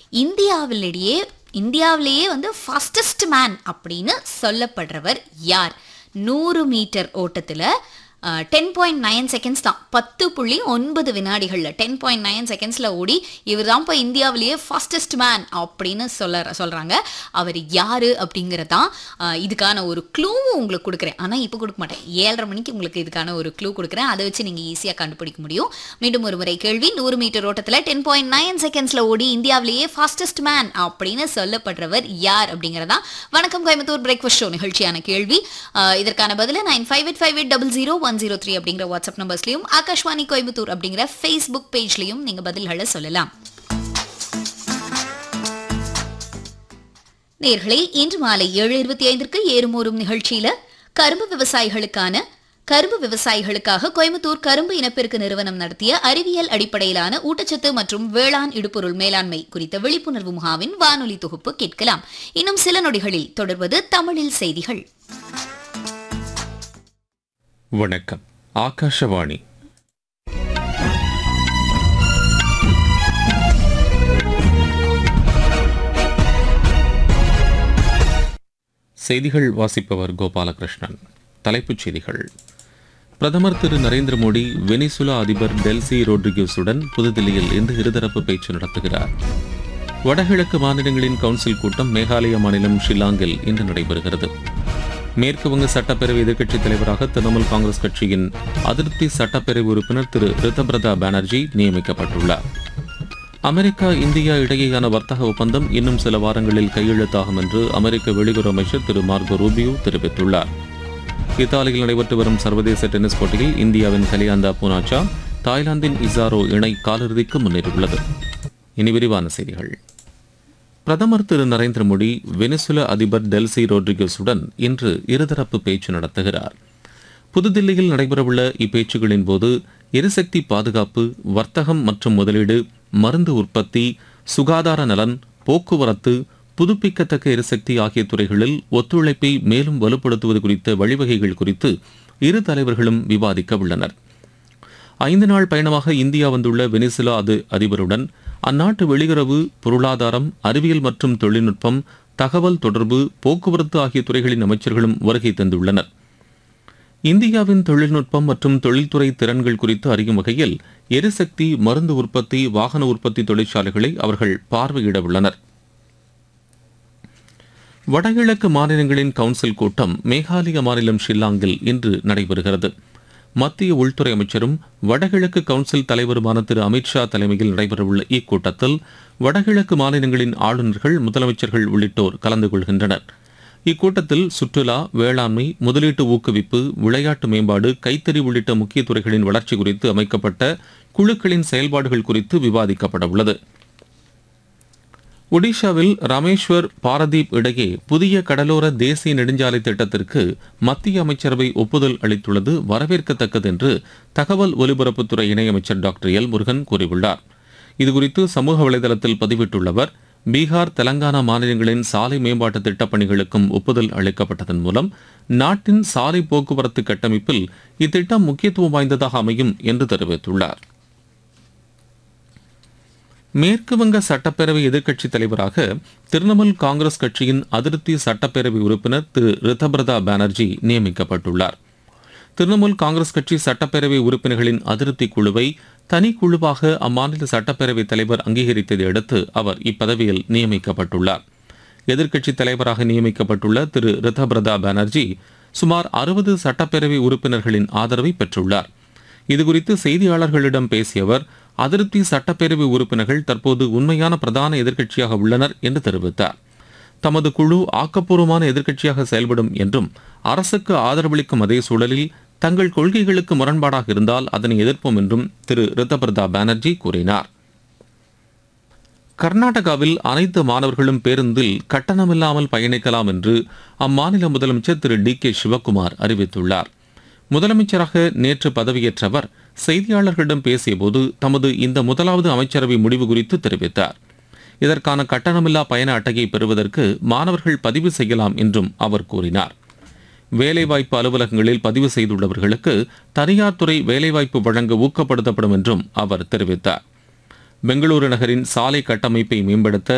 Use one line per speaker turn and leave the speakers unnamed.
இந்தியாவிலேயே இந்தியாவிலேயே வந்து ஃபாஸ்டஸ்ட் மேன் அப்படின்னு சொல்லப்படுறவர் யார் நூறு மீட்டர் ஓட்டத்தில் டென் பாயிண்ட் நைன் செகண்ட்ஸ் தான் பத்து புள்ளி ஒன்பது வினாடிகளில் டென் பாயிண்ட் நைன் செகண்ட்ஸில் ஓடி இவர் தான் இப்போ இந்தியாவிலேயே ஃபாஸ்டஸ்ட் மேன் அப்படின்னு சொல்ல சொல்கிறாங்க அவர் யார் அப்படிங்கிறதான் இதுக்கான ஒரு க்ளூவும் உங்களுக்கு கொடுக்குறேன் ஆனால் இப்போ கொடுக்க மாட்டேன் ஏழரை மணிக்கு உங்களுக்கு இதுக்கான ஒரு க்ளூ கொடுக்குறேன் அதை வச்சு நீங்கள் ஈஸியாக கண்டுபிடிக்க முடியும் மீண்டும் ஒரு முறை கேள்வி நூறு மீட்டர் ஓட்டத்தில் டென் பாயிண்ட் நைன் செகண்ட்ஸில் ஓடி இந்தியாவிலேயே ஃபாஸ்டஸ்ட் மேன் அப்படின்னு சொல்லப்படுறவர் யார் அப்படிங்கிறதா வணக்கம் கோயம்புத்தூர் பிரேக்ஃபாஸ்ட் ஷோ நிகழ்ச்சியான கேள்வி அஹ், இதற்கான பதில nine five eight five eight double zero one zero three அப்படிங்கிற வாட்ஸ்அப் நம்பர்ஸ்லையும் ஆகாஷ்வாணி கோயம்புத்தூர் அப்படிங்கிற ஃபேஸ்புக் பேஜ்லையும் நீங்கள் பதில்களை சொல்லலாம் நேர்களே இன்று மாலை ஏழு இருபத்தி ஐந்திற்கு ஏறுமோறும் நிகழ்ச்சியில கரும்பு விவசாயிகளுக்கான கரும்பு விவசாயிகளுக்காக கோயம்புத்தூர் கரும்பு இனப்பெருக்கு நிறுவனம் நடத்திய அறிவியல் அடிப்படையிலான ஊட்டச்சத்து மற்றும் வேளாண் இடுபொருள் மேலாண்மை குறித்த விழிப்புணர்வு முகாமின் வானொலி தொகுப்பு கேட்கலாம் இன்னும் சில நொடிகளில் தொடர்வது தமிழில் செய்திகள்
வணக்கம் ஆகாஷவாணி செய்திகள் வாசிப்பவர் கோபாலகிருஷ்ணன் தலைப்புச் செய்திகள் பிரதமர் திரு நரேந்திர மோடி வெனிசுலா அதிபர் டெல்சி ரோட்ரிகியூஸுடன் புதுதில்லியில் இன்று இருதரப்பு பேச்சு நடத்துகிறார் வடகிழக்கு மாநிலங்களின் கவுன்சில் கூட்டம் மேகாலய மாநிலம் ஷில்லாங்கில் இன்று நடைபெறுகிறது மேற்கு வங்க சட்டப்பேரவை எதிர்க்கட்சித் தலைவராக திரிணாமுல் காங்கிரஸ் கட்சியின் அதிருப்தி சட்டப்பேரவை உறுப்பினர் திரு ரிதபிரதா பானர்ஜி நியமிக்கப்பட்டுள்ளார் அமெரிக்கா இந்தியா இடையேயான வர்த்தக ஒப்பந்தம் இன்னும் சில வாரங்களில் கையெழுத்தாகும் என்று அமெரிக்க வெளியுறவு அமைச்சர் திரு மார்கோ ரூபியோ தெரிவித்துள்ளார் இத்தாலியில் நடைபெற்று வரும் சர்வதேச டென்னிஸ் போட்டியில் இந்தியாவின் கலியாந்தா பூனாச்சா தாய்லாந்தின் இசாரோ இணை காலிறுதிக்கு முன்னேறியுள்ளது இனி விரிவான செய்திகள் பிரதமர் திரு நரேந்திர மோடி வெனிசுலா அதிபர் டெல்சி ரோட்ரிகஸுடன் இன்று இருதரப்பு பேச்சு நடத்துகிறார் புதுதில்லியில் நடைபெறவுள்ள இப்பேச்சுகளின் போது எரிசக்தி பாதுகாப்பு வர்த்தகம் மற்றும் முதலீடு மருந்து உற்பத்தி சுகாதார நலன் போக்குவரத்து புதுப்பிக்கத்தக்க எரிசக்தி ஆகிய துறைகளில் ஒத்துழைப்பை மேலும் வலுப்படுத்துவது குறித்த வழிவகைகள் குறித்து இரு தலைவர்களும் விவாதிக்க உள்ளனர் ஐந்து நாள் பயணமாக இந்தியா வந்துள்ள வெனிசுலா அது அதிபருடன் அந்நாட்டு வெளியுறவு பொருளாதாரம் அறிவியல் மற்றும் தொழில்நுட்பம் தகவல் தொடர்பு போக்குவரத்து ஆகிய துறைகளின் அமைச்சர்களும் வருகை தந்துள்ளனர் இந்தியாவின் தொழில்நுட்பம் மற்றும் தொழில்துறை திறன்கள் குறித்து அறியும் வகையில் எரிசக்தி மருந்து உற்பத்தி வாகன உற்பத்தி தொழிற்சாலைகளை அவர்கள் பார்வையிட உள்ளனர் வடகிழக்கு மாநிலங்களின் கவுன்சில் கூட்டம் மேகாலய மாநிலம் ஷில்லாங்கில் இன்று நடைபெறுகிறது மத்திய உள்துறை அமைச்சரும் வடகிழக்கு கவுன்சில் தலைவருமான திரு அமித்ஷா தலைமையில் நடைபெறவுள்ள இக்கூட்டத்தில் வடகிழக்கு மாநிலங்களின் ஆளுநர்கள் முதலமைச்சர்கள் உள்ளிட்டோர் கலந்து கொள்கின்றனர் இக்கூட்டத்தில் சுற்றுலா வேளாண்மை முதலீட்டு ஊக்குவிப்பு விளையாட்டு மேம்பாடு கைத்தறி உள்ளிட்ட முக்கிய துறைகளின் வளர்ச்சி குறித்து அமைக்கப்பட்ட குழுக்களின் செயல்பாடுகள் குறித்து விவாதிக்கப்பட உள்ளது ஒடிஷாவில் ராமேஸ்வர் பாரதீப் இடையே புதிய கடலோர தேசிய நெடுஞ்சாலை திட்டத்திற்கு மத்திய அமைச்சரவை ஒப்புதல் அளித்துள்ளது வரவேற்கத்தக்கது என்று தகவல் ஒலிபரப்புத்துறை இணையமைச்சர் டாக்டர் எல் முருகன் கூறியுள்ளார் இதுகுறித்து சமூக வலைதளத்தில் பதிவிட்டுள்ளவர் பீகார் தெலங்கானா மாநிலங்களின் சாலை மேம்பாட்டு திட்டப் பணிகளுக்கும் ஒப்புதல் அளிக்கப்பட்டதன் மூலம் நாட்டின் சாலை போக்குவரத்து கட்டமைப்பில் இத்திட்டம் முக்கியத்துவம் வாய்ந்ததாக அமையும் என்று தெரிவித்துள்ளார் மேற்கு வங்க சட்டப்பேரவை எதிர்க்கட்சித் தலைவராக திரிணாமுல் காங்கிரஸ் கட்சியின் அதிருப்தி சட்டப்பேரவை உறுப்பினர் திரு ரிதபிரதா பானர்ஜி நியமிக்கப்பட்டுள்ளார் திரிணாமுல் காங்கிரஸ் கட்சி சட்டப்பேரவை உறுப்பினர்களின் அதிருப்தி குழுவை தனிக்குழுவாக அம்மாநில சட்டப்பேரவைத் தலைவர் அங்கீகரித்ததை அடுத்து அவர் இப்பதவியில் நியமிக்கப்பட்டுள்ளார் எதிர்க்கட்சித் தலைவராக நியமிக்கப்பட்டுள்ள திரு ரிதபிரதா பானர்ஜி சுமார் அறுபது சட்டப்பேரவை உறுப்பினர்களின் ஆதரவை பெற்றுள்ளார் இதுகுறித்து செய்தியாளர்களிடம் பேசிய அவர் அதிருப்தி சட்டப்பேரவை உறுப்பினர்கள் தற்போது உண்மையான பிரதான எதிர்க்கட்சியாக உள்ளனர் என்று தெரிவித்தார் தமது குழு ஆக்கப்பூர்வமான எதிர்க்கட்சியாக செயல்படும் என்றும் அரசுக்கு ஆதரவளிக்கும் அதே சூழலில் தங்கள் கொள்கைகளுக்கு முரண்பாடாக இருந்தால் அதனை எதிர்ப்போம் என்றும் திரு ரித்தபிரதா பானர்ஜி கூறினார் கர்நாடகாவில் அனைத்து மாணவர்களும் பேருந்தில் கட்டணமில்லாமல் பயணிக்கலாம் என்று அம்மாநில முதலமைச்சர் திரு டி கே சிவக்குமார் அறிவித்துள்ளார் முதலமைச்சராக நேற்று பதவியேற்ற அவர் செய்தியாளர்களிடம் பேசியபோது தமது இந்த முதலாவது அமைச்சரவை முடிவு குறித்து தெரிவித்தார் இதற்கான கட்டணமில்லா பயண அட்டையை பெறுவதற்கு மாணவர்கள் பதிவு செய்யலாம் என்றும் அவர் கூறினார் வேலைவாய்ப்பு அலுவலகங்களில் பதிவு செய்துள்ளவர்களுக்கு தனியார் துறை வேலைவாய்ப்பு வழங்க ஊக்கப்படுத்தப்படும் என்றும் அவர் தெரிவித்தார் பெங்களூரு நகரின் சாலை கட்டமைப்பை மேம்படுத்த